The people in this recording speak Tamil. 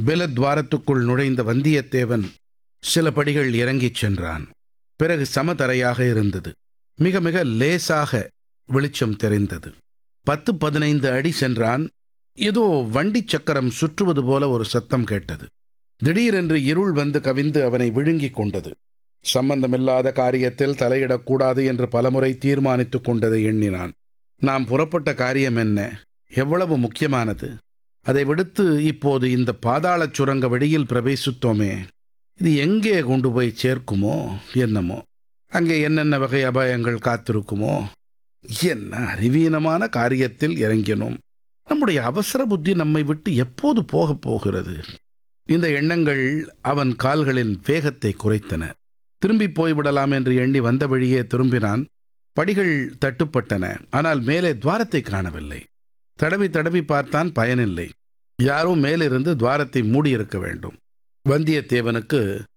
பெலத்வாரத்துக்குள் நுழைந்த வந்தியத்தேவன் சில படிகள் இறங்கிச் சென்றான் பிறகு சமதரையாக இருந்தது மிக மிக லேசாக வெளிச்சம் தெரிந்தது பத்து பதினைந்து அடி சென்றான் ஏதோ வண்டி சக்கரம் சுற்றுவது போல ஒரு சத்தம் கேட்டது திடீரென்று இருள் வந்து கவிந்து அவனை விழுங்கிக் கொண்டது சம்பந்தமில்லாத காரியத்தில் தலையிடக்கூடாது என்று பலமுறை தீர்மானித்துக் கொண்டதை எண்ணினான் நாம் புறப்பட்ட காரியம் என்ன எவ்வளவு முக்கியமானது அதை விடுத்து இப்போது இந்த பாதாளச் சுரங்க வெளியில் பிரவேசித்தோமே இது எங்கே கொண்டு போய் சேர்க்குமோ என்னமோ அங்கே என்னென்ன வகை அபாயங்கள் காத்திருக்குமோ என்ன அறிவீனமான காரியத்தில் இறங்கினோம் நம்முடைய அவசர புத்தி நம்மை விட்டு எப்போது போகப் போகிறது இந்த எண்ணங்கள் அவன் கால்களின் வேகத்தை குறைத்தன திரும்பி போய்விடலாம் என்று எண்ணி வந்த வழியே திரும்பினான் படிகள் தட்டுப்பட்டன ஆனால் மேலே துவாரத்தை காணவில்லை தடவி தடவி பார்த்தான் பயனில்லை யாரோ மேலிருந்து துவாரத்தை மூடியிருக்க வேண்டும் வந்தியத்தேவனுக்கு